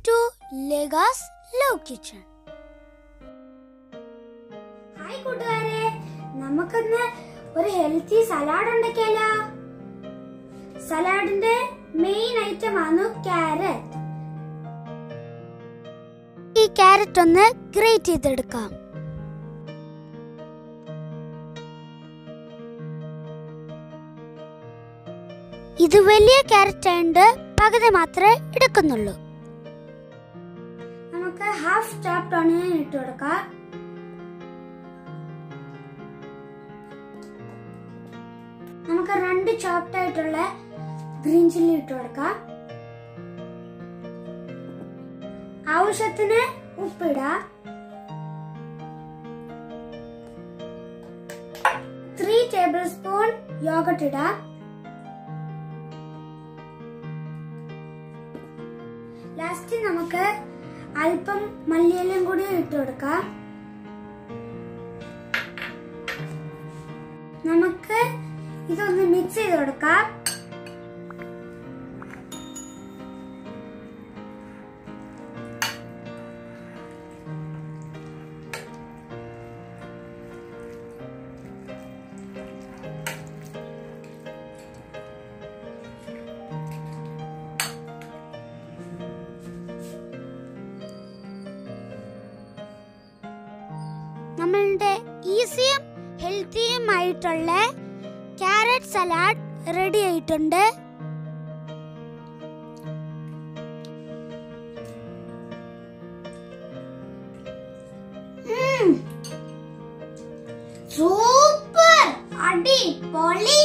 to ലെഗാസ് love kitchen hi കൂട്ടുകാരെ നമുക്കിന്ന് ഒരു ഹെൽത്തി സലാഡ് ഉണ്ടാക്കിയാലോ സലാഡിന്റെ മെയിൻ ഐറ്റം ആണ് ക്യാരറ്റ് ഈ ക്യാരറ്റ് ഒന്ന് ഗ്രേറ്റ് ചെയ്തെടുക്കാം ഇത് വലിയ ക്യാരറ്റ് ആയതുകൊണ്ട് പകുതി മാത്രമേ എടുക്കുന്നുള്ളൂ നമുക്ക് ഹാഫ് ചോപ്ഡ് ഓണിയൻ ഇട്ട് കൊടുക്കാം നമുക്ക് രണ്ട് ചോപ്ഡ് ആയിട്ടുള്ള ഗ്രീൻ ചില്ലി ഇട്ട് കൊടുക്കാം ആവശ്യത്തിന് ഉപ്പിടാം ത്രീ ടേബിൾ സ്പൂൺ യോഗട്ട് ഇടാം ലാസ്റ്റ് നമുക്ക് അല്പം മല്ലിയിലും കൂടി ഇട്ട് കൊടുക്കാം നമുക്ക് ഇതൊന്ന് മിക്സ് ചെയ്ത് കൊടുക്കാം നമ്മളുടെ ഈസിയും ഹെൽത്തിയും ആയിട്ടുള്ള ക്യാരറ്റ് സലാഡ് റെഡി ആയിട്ടുണ്ട് സൂപ്പർ അടിപൊളി